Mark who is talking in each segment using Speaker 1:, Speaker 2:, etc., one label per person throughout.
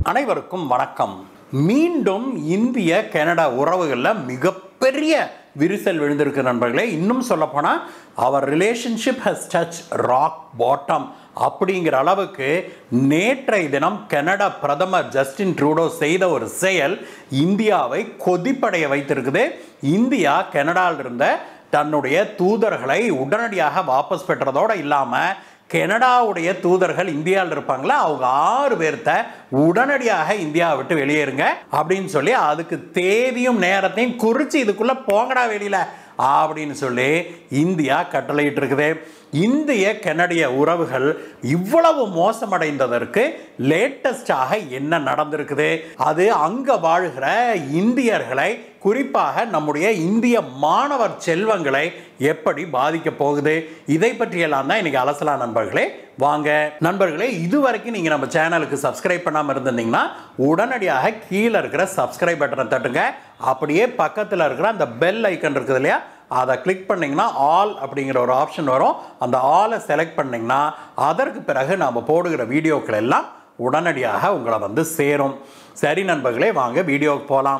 Speaker 1: அனைவருக்கும் வணக்கம் மீண்டும் இந்திய கனடா உறவுகளில் மிகப்பெரிய விரிசல் விழுந்திருக்கு நண்பர்களே இன்னும் சொல்லப்போனால் அவர் relationship has touch rock bottom அப்படிங்கிற அளவுக்கு நேற்றைய தினம் கனடா பிரதமர் ஜஸ்டின் ட்ரூடோ செய்த ஒரு செயல் இந்தியாவை கொதிப்படைய வைத்திருக்குது இந்தியா கனடாவில் இருந்த தன்னுடைய தூதர்களை உடனடியாக வாபஸ் பெற்றதோடு இல்லாமல் கனடாவுடைய தூதர்கள் இந்தியாவில் இருப்பாங்களா அவங்க ஆறு பேர்த்த உடனடியாக இந்தியாவை விட்டு வெளியேறுங்க அப்படின்னு சொல்லி அதுக்கு தேதியும் நேரத்தையும் குறித்து இதுக்குள்ள போங்கடா வெளியில அப்படின்னு சொல்லி இந்தியா கட்டளையிட்டு இருக்குது இந்திய கனடிய உறவுகள் இவ்வளவு மோசமடைந்ததற்கு லேட்டஸ்டாக என்ன நடந்திருக்குது அது அங்க வாழ்கிற இந்தியர்களை குறிப்பாக நம்முடைய இந்திய மாணவர் செல்வங்களை எப்படி பாதிக்க போகுது இதை பற்றியெல்லாம் தான் இன்னைக்கு அலசலா நண்பர்களே வாங்க நண்பர்களே இதுவரைக்கும் நீங்கள் நம்ம சேனலுக்கு சப்ஸ்கிரைப் பண்ணாமல் இருந்திருந்தீங்கன்னா உடனடியாக கீழே இருக்கிற சப்ஸ்கிரைப் பட்டனை தட்டுங்க அப்படியே பக்கத்தில் இருக்கிற அந்த பெல் ஐக்கன் இருக்குது இல்லையா அதை கிளிக் பண்ணிங்கன்னா ஆல் அப்படிங்கிற ஒரு ஆப்ஷன் வரும் அந்த ஆலை செலக்ட் பண்ணிங்கன்னா அதற்கு பிறகு நாம் போடுகிற வீடியோக்கள் எல்லாம் உடனடியாக உங்களை வந்து சேரும் சரி நண்பர்களே வாங்க வீடியோவுக்கு போகலாம்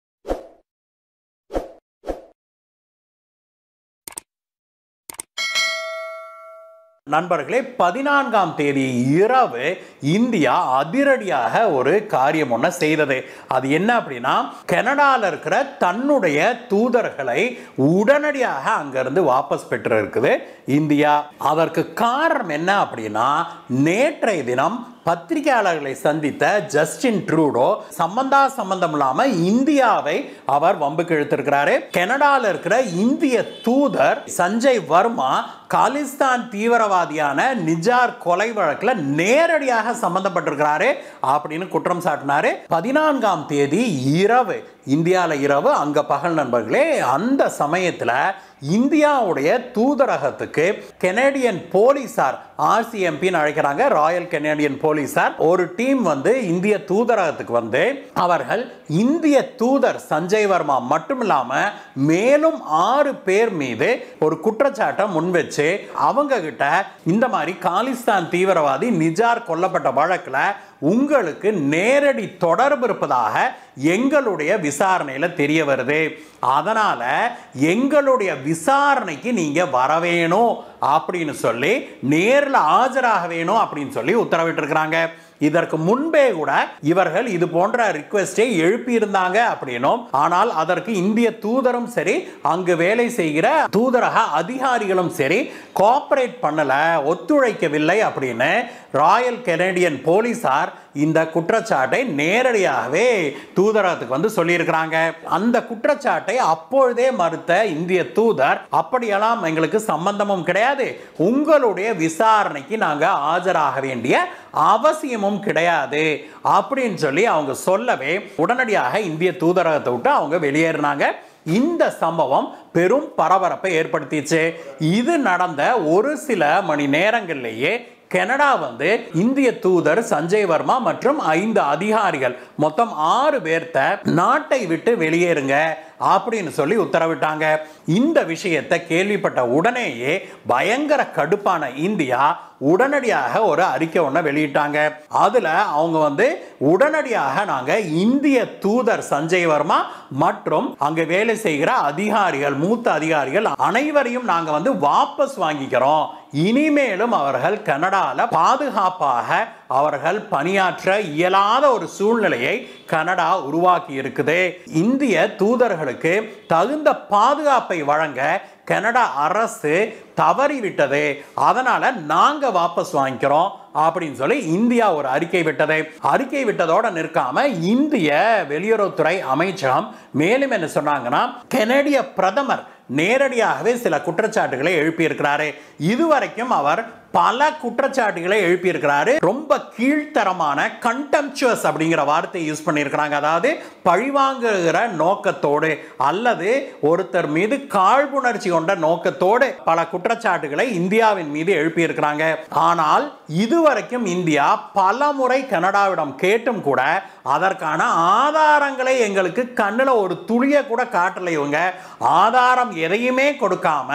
Speaker 1: நண்பர்களே பதினான்காம் தேதி இரவு இந்தியா அதிரடியாக ஒரு காரியம் ஒன்று செய்தது அது என்ன அப்படின்னா கனடாவில் இருக்கிற தன்னுடைய தூதர்களை உடனடியாக அங்கிருந்து வாபஸ் பெற்று இருக்குது இந்தியா அதற்கு காரணம் என்ன அப்படின்னா நேற்றைய தினம் பத்திரிகையாளர்களை சந்தித்த ஜஸ்டின் ட்ரூடோ சம்பந்தா சம்பந்தம் இல்லாம இந்தியாவை அவர் வம்புக்கு இழுத்திருக்கிறாரு கனடால இருக்கிற இந்திய தூதர் சஞ்சய் வர்மா காலிஸ்தான் தீவிரவாதியான நிஜார் கொலை வழக்கில் நேரடியாக சம்பந்தப்பட்டிருக்கிறாரு அப்படின்னு குற்றம் சாட்டினாரு பதினான்காம் தேதி இரவு இந்தியாவில் இரவு அங்க பகல் நண்பர்களே அந்த சமயத்தில் இந்தியாவுடைய தூதரகத்துக்கு கெனடியன் போலீசார் ஆர்சிஎம்பின்னு அழைக்கிறாங்க ராயல் கெனடியன் போலீசார் ஒரு டீம் வந்து இந்திய தூதரகத்துக்கு வந்து அவர்கள் இந்திய தூதர் சஞ்சய் வர்மா மட்டும் இல்லாம மேலும் ஆறு பேர் மீது ஒரு குற்றச்சாட்டை முன் வச்சு அவங்க கிட்ட இந்த மாதிரி காலிஸ்தான் தீவிரவாதி நிஜார் கொல்லப்பட்ட வழக்கில் உங்களுக்கு நேரடி தொடர்பு இருப்பதாக எங்களுடைய விசாரணையில் தெரிய வருது அதனால எங்களுடைய விசாரணைக்கு நீங்க வர வேணும் அப்படின்னு சொல்லி நேரில் ஆஜராக வேணும் அப்படின்னு சொல்லி உத்தரவிட்டிருக்கிறாங்க இதற்கு முன்பே கூட இவர்கள் இது போன்ற ரிக்வெஸ்டை எழுப்பி இருந்தாங்க அப்படின்னும் ஆனால் அதற்கு இந்திய தூதரும் சரி அங்கு வேலை செய்கிற தூதரக அதிகாரிகளும் சரி கோஆபரேட் பண்ணல ஒத்துழைக்கவில்லை அப்படின்னு ராயல் கெனடியன் போலீசார் இந்த குற்றச்சாட்டை நேரடியாகவே தூதரகத்துக்கு வந்து சொல்லியிருக்கிறாங்க அந்த குற்றச்சாட்டை அப்பொழுதே மறுத்த இந்திய தூதர் அப்படியெல்லாம் எங்களுக்கு சம்பந்தமும் கிடையாது உங்களுடைய விசாரணைக்கு நாங்க ஆஜராக வேண்டிய அவசியமும் கிடையாது அப்படின்னு சொல்லி அவங்க சொல்லவே உடனடியாக இந்திய தூதரகத்தை விட்டு அவங்க வெளியேறினாங்க இந்த சம்பவம் பெரும் பரபரப்பை ஏற்படுத்திச்சு இது நடந்த ஒரு சில மணி நேரங்களிலேயே கனடா வந்து இந்திய தூதர் சஞ்சய் வர்மா மற்றும் ஐந்து அதிகாரிகள் மொத்தம் ஆறு பேர்த்த நாட்டை விட்டு வெளியேறுங்க அப்படின்னு சொல்லி உத்தரவிட்டாங்க இந்த விஷயத்தை கேள்விப்பட்ட உடனேயே பயங்கர கடுப்பான இந்தியா உடனடியாக ஒரு அறிக்கை ஒன்று வெளியிட்டாங்க அதுல அவங்க வந்து உடனடியாக நாங்க இந்திய தூதர் சஞ்சய் வர்மா மற்றும் அங்க வேலை செய்கிற அதிகாரிகள் மூத்த அதிகாரிகள் அனைவரையும் நாங்க வந்து வாபஸ் வாங்கிக்கிறோம் இனிமேலும் அவர்கள் கனடால பாதுகாப்பாக அவர்கள் பணியாற்ற இயலாத ஒரு சூழ்நிலையை கனடா உருவாக்கி இருக்குது இந்திய தூதர்களுக்கு தகுந்த பாதுகாப்பை வழங்க கனடா அரசு தவறிவிட்டது அதனால நாங்க வாபஸ் வாங்கிக்கிறோம் அப்படின்னு சொல்லி இந்தியா ஒரு அறிக்கை விட்டது அறிக்கை விட்டதோட நிற்காம இந்திய வெளியுறவுத்துறை அமைச்சகம் மேலும் என்ன சொன்னாங்கன்னா கெனடிய பிரதமர் நேரடியாகவே சில குற்றச்சாட்டுகளை எழுப்பியிருக்கிறாரு இதுவரைக்கும் அவர் பல குற்றச்சாட்டுகளை எழுப்பியிருக்கிறாரு ரொம்ப கீழ்த்தரமான கண்டம்ச்சுவஸ் அப்படிங்கிற வார்த்தையை யூஸ் பண்ணியிருக்கிறாங்க அதாவது பழிவாங்குகிற நோக்கத்தோடு அல்லது ஒருத்தர் மீது காழ்ப்புணர்ச்சி கொண்ட நோக்கத்தோடு பல குற்றச்சாட்டுகளை இந்தியாவின் மீது எழுப்பியிருக்கிறாங்க ஆனால் இதுவரைக்கும் இந்தியா பல முறை கனடாவிடம் கேட்டும் கூட அதற்கான ஆதாரங்களை எங்களுக்கு கண்ணில் ஒரு துளிய கூட காட்டலை இவங்க ஆதாரம் எதையுமே கொடுக்காம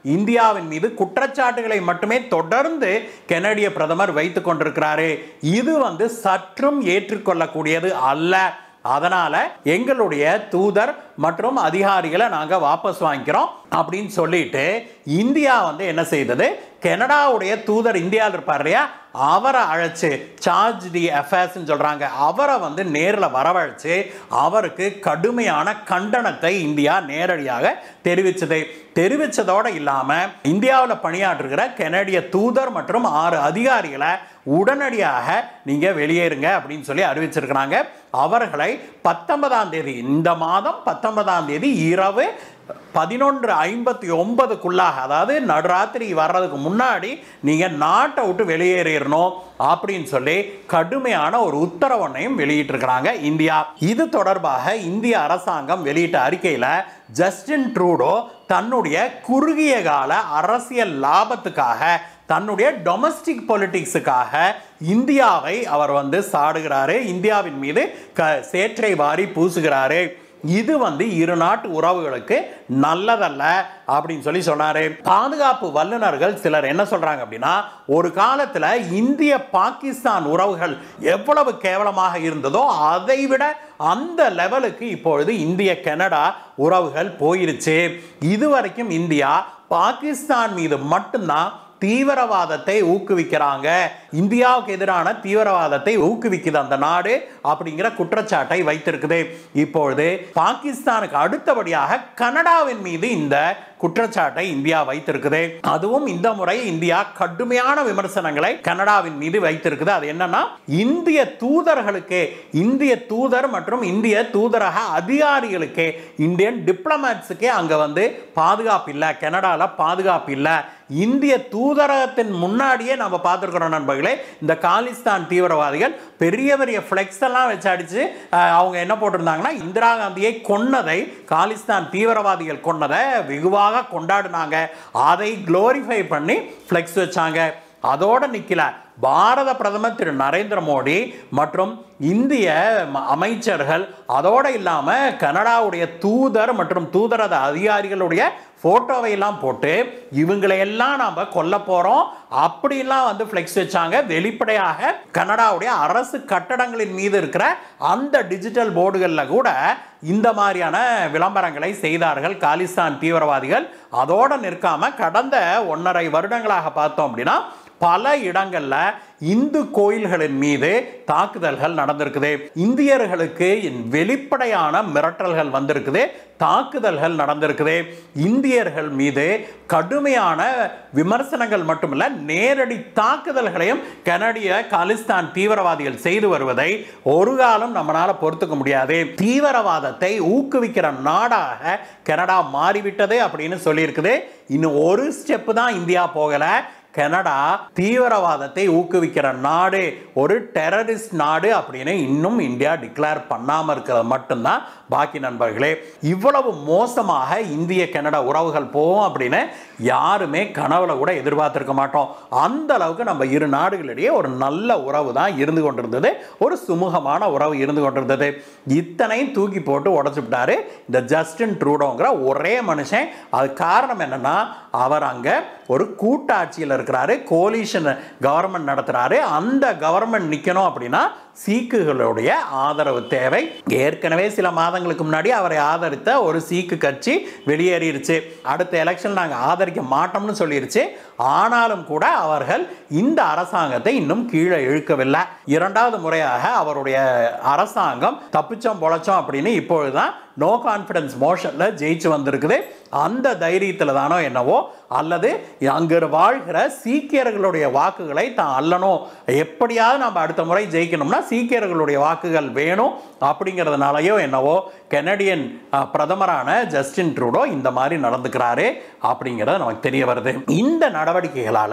Speaker 1: இந்தியாவின் மீது குற்றச்சாட்டுகளை மட்டுமே தொடர்ந்து கெனடிய பிரதமர் வைத்துக் கொண்டிருக்கிறாரு இது வந்து சற்றும் ஏற்றுக்கொள்ளக்கூடியது அல்ல அதனால எங்களுடைய தூதர் மற்றும் அதிகாரிகளை நாங்க வாபஸ் வாங்கிக்கிறோம் அப்படின்னு சொல்லிட்டு இந்தியா வந்து என்ன செய்தது கனடாவுடைய தூதர் இந்தியாவில் இருப்பார் இல்லையா அவரை அழைச்சு சார்ஜ் டி அஃபேர்ஸ் சொல்றாங்க அவரை வந்து நேரில் வரவழைச்சு அவருக்கு கடுமையான கண்டனத்தை இந்தியா நேரடியாக தெரிவிச்சது தெரிவிச்சதோட இல்லாம இந்தியாவில் பணியாற்றுகிற கெனடிய தூதர் மற்றும் ஆறு அதிகாரிகளை உடனடியாக நீங்க வெளியேறுங்க அப்படின்னு சொல்லி அறிவிச்சிருக்கிறாங்க அவர்களை பத்தொன்பதாம் தேதி இந்த மாதம் பத்தொன்பதாம் தேதி இரவு பதினொன்று ஐம்பத்தி ஒன்பதுக்குள்ளாக அதாவது நடுராத்திரி வர்றதுக்கு முன்னாடி நீங்க நாட்டை விட்டு வெளியேறிடணும் அப்படின்னு சொல்லி கடுமையான ஒரு உத்தரவொன்னையும் வெளியிட்டிருக்கிறாங்க இந்தியா இது தொடர்பாக இந்திய அரசாங்கம் வெளியிட்ட அறிக்கையில் ஜஸ்டின் ட்ரூடோ தன்னுடைய குறுகிய கால அரசியல் லாபத்துக்காக தன்னுடைய டொமஸ்டிக் பொலிட்டிக்ஸுக்காக இந்தியாவை அவர் வந்து சாடுகிறாரு இந்தியாவின் மீது க சேற்றை வாரி பூசுகிறாரு இது வந்து இரு நாட்டு உறவுகளுக்கு நல்லதல்ல அப்படின்னு சொல்லி சொன்னாரு பாதுகாப்பு வல்லுநர்கள் சிலர் என்ன சொல்றாங்க அப்படின்னா ஒரு காலத்துல இந்திய பாகிஸ்தான் உறவுகள் எவ்வளவு கேவலமாக இருந்ததோ அதை விட அந்த லெவலுக்கு இப்பொழுது இந்திய கனடா உறவுகள் போயிருச்சு இதுவரைக்கும் இந்தியா பாகிஸ்தான் மீது மட்டும்தான் தீவிரவாதத்தை ஊக்குவிக்கிறாங்க இந்தியாவுக்கு எதிரான தீவிரவாதத்தை ஊக்குவிக்குது அந்த நாடு அப்படிங்கிற குற்றச்சாட்டை வைத்திருக்குது இப்பொழுது பாகிஸ்தானுக்கு அடுத்தபடியாக கனடாவின் மீது இந்த குற்றச்சாட்டை இந்தியா வைத்திருக்குது அதுவும் இந்த முறை இந்தியா கடுமையான விமர்சனங்களை கனடாவின் மீது வைத்திருக்குது அது என்னன்னா இந்திய தூதர்களுக்கு இந்திய தூதர் மற்றும் இந்திய தூதரக அதிகாரிகளுக்கு இந்தியன் டிப்ளமேட்ஸுக்கே அங்க வந்து பாதுகாப்பு இல்லை கனடால பாதுகாப்பு இல்லை இந்திய தூதரகத்தின் முன்னாடியே நம்ம பார்த்துருக்கிறோம் நண்பர்களே இந்த காலிஸ்தான் தீவிரவாதிகள் பெரிய பெரிய ஃப்ளெக்ஸ் எல்லாம் வச்சு அடிச்சு அஹ், அவங்க என்ன போட்டிருந்தாங்கன்னா இந்திரா காந்தியை கொன்னதை காலிஸ்தான் தீவிரவாதிகள் கொன்னதை வெகுவாக கொண்டாடினாங்க அதை குளோரிஃபை பண்ணி ஃப்ளெக்ஸ் வச்சாங்க அதோட நிக்கல பாரத பிரதமர் திரு நரேந்திர மோடி மற்றும் இந்திய ம- அமைச்சர்கள் அதோட இல்லாம கனடாவுடைய தூதர் மற்றும் தூதரக அதிகாரிகளுடைய போட்டோவை எல்லாம் போட்டு இவங்களை எல்லாம் நாம கொல்ல போறோம் அப்படிலாம் வந்து ஃப்ளெக்ஸ் வச்சாங்க வெளிப்படையாக கனடாவுடைய அரசு கட்டடங்களின் மீது இருக்கிற அந்த டிஜிட்டல் போர்டுகளில் கூட இந்த மாதிரியான விளம்பரங்களை செய்தார்கள் காலிஸ்தான் தீவிரவாதிகள் அதோட நிற்காம கடந்த ஒன்றரை வருடங்களாக பார்த்தோம் அப்படின்னா பல இடங்கள்ல இந்து கோயில்களின் மீது தாக்குதல்கள் நடந்திருக்குது இந்தியர்களுக்கு வெளிப்படையான மிரட்டல்கள் வந்திருக்குது தாக்குதல்கள் நடந்திருக்குது இந்தியர்கள் மீது கடுமையான விமர்சனங்கள் மட்டுமல்ல நேரடி தாக்குதல்களையும் கனடிய காலிஸ்தான் தீவிரவாதிகள் செய்து வருவதை ஒரு காலம் நம்மளால பொறுத்துக்க முடியாது தீவிரவாதத்தை ஊக்குவிக்கிற நாடாக கனடா மாறிவிட்டது அப்படின்னு சொல்லியிருக்குது இன்னும் ஒரு ஸ்டெப் தான் இந்தியா போகல கனடா தீவிரவாதத்தை ஊக்குவிக்கிற நாடு ஒரு டெரரிஸ்ட் நாடு அப்படின்னு இன்னும் இந்தியா டிக்ளேர் பண்ணாமல் இருக்கிறது மட்டும்தான் பாக்கி நண்பர்களே இவ்வளவு மோசமாக இந்திய கனடா உறவுகள் போகும் அப்படின்னு யாருமே கனவுல கூட எதிர்பார்த்திருக்க மாட்டோம் அந்த அளவுக்கு நம்ம இரு நாடுகளிடையே ஒரு நல்ல உறவு தான் இருந்து கொண்டிருந்தது ஒரு சுமூகமான உறவு இருந்து கொண்டிருந்தது இத்தனையும் தூக்கி போட்டு உடச்சு விட்டாரு இந்த ஜஸ்டின் ட்ரூடோங்கிற ஒரே மனுஷன் அது காரணம் என்னன்னா அவர் அங்க ஒரு கூட்டாட்சியில் இருக்கிறாரு கோலிஷன் கவர்மெண்ட் நடத்துறாரு அந்த கவர்மெண்ட் நிக்கணும் அப்படின்னா சீக்குகளுடைய ஆதரவு தேவை ஏற்கனவே சில மாதங்களுக்கு முன்னாடி அவரை ஆதரித்த ஒரு சீக்கு கட்சி வெளியேறிடுச்சு அடுத்த எலெக்ஷன் நாங்கள் ஆதரிக்க மாட்டோம்னு சொல்லிருச்சு ஆனாலும் கூட அவர்கள் இந்த அரசாங்கத்தை இன்னும் கீழே இழுக்கவில்லை இரண்டாவது முறையாக அவருடைய அரசாங்கம் தப்பிச்சோம் பொழைச்சோம் அப்படின்னு இப்பொழுதுதான் நோ கான்ஃபிடன்ஸ் மோஷன்ல ஜெயிச்சு வந்திருக்குது அந்த தைரியத்தில் தானோ என்னவோ அல்லது அங்கு வாழ்கிற சீக்கியர்களுடைய வாக்குகளை தான் அல்லணும் எப்படியாவது நம்ம அடுத்த முறை ஜெயிக்கணும்னா சீக்கியர்களுடைய வாக்குகள் வேணும் அப்படிங்கிறதுனாலயோ என்னவோ கெனடியன் அஹ், பிரதமரான ஜஸ்டின் ட்ரூடோ இந்த மாதிரி நடந்துக்கிறாரு அப்படிங்கிறது நமக்கு தெரிய வருது இந்த நடவடிக்கைகளால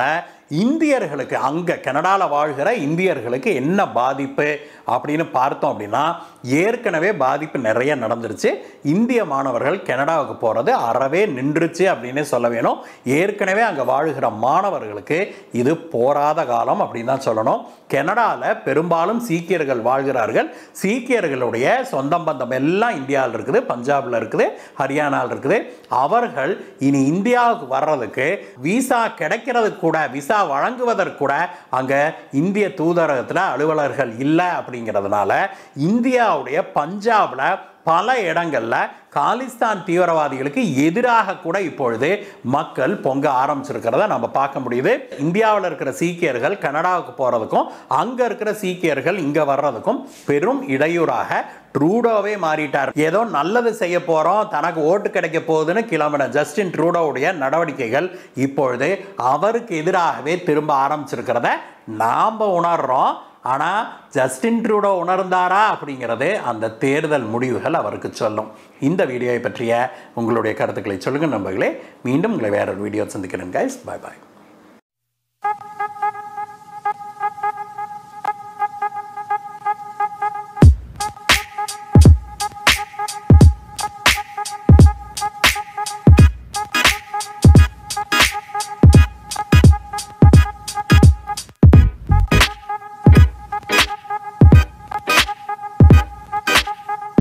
Speaker 1: இந்தியர்களுக்கு அங்கே கனடாவில் வாழ்கிற இந்தியர்களுக்கு என்ன பாதிப்பு அப்படின்னு பார்த்தோம் அப்படின்னா ஏற்கனவே பாதிப்பு நிறைய நடந்துருச்சு இந்திய மாணவர்கள் கனடாவுக்கு போகிறது அறவே நின்றுச்சு அப்படின்னு சொல்ல வேணும் ஏற்கனவே அங்கே வாழ்கிற மாணவர்களுக்கு இது போராத காலம் அப்படின்னு தான் சொல்லணும் கனடாவில் பெரும்பாலும் சீக்கியர்கள் வாழ்கிறார்கள் சீக்கியர்களுடைய சொந்தம் பந்தம் எல்லாம் இந்தியாவில் இருக்குது பஞ்சாபில் இருக்குது ஹரியானாவில் இருக்குது அவர்கள் இனி இந்தியாவுக்கு வர்றதுக்கு விசா கிடைக்கிறதுக்கு கூட விசா வழங்குவதற்கு கூட அங்கே இந்திய தூதரகத்தில் அலுவலர்கள் இல்லை அப்படிங்கிறதுனால இந்தியாவுடைய பஞ்சாபில் பல இடங்களில் காலிஸ்தான் தீவிரவாதிகளுக்கு எதிராக கூட இப்பொழுது மக்கள் பொங்க ஆரம்பிச்சிருக்கிறத நம்ம பார்க்க முடியுது இந்தியாவில் இருக்கிற சீக்கியர்கள் கனடாவுக்கு போகிறதுக்கும் அங்கே இருக்கிற சீக்கியர்கள் இங்கே வர்றதுக்கும் பெரும் இடையூறாக ட்ரூடோவே மாறிட்டார் ஏதோ நல்லது செய்ய போகிறோம் தனக்கு ஓட்டு கிடைக்க போகுதுன்னு கிளம்பின ஜஸ்டின் ட்ரூடோவுடைய நடவடிக்கைகள் இப்பொழுது அவருக்கு எதிராகவே திரும்ப ஆரம்பிச்சிருக்கிறத நாம் உணர்றோம் ஆனால் ஜஸ்டின் ட்ரூடோ உணர்ந்தாரா அப்படிங்கிறது அந்த தேர்தல் முடிவுகள் அவருக்கு சொல்லும் இந்த வீடியோவை பற்றிய உங்களுடைய கருத்துக்களை சொல்லுங்கள் நண்பர்களே மீண்டும் உங்களை வேற ஒரு வீடியோ சந்திக்கிறேன் கைஸ் பாய் பாய்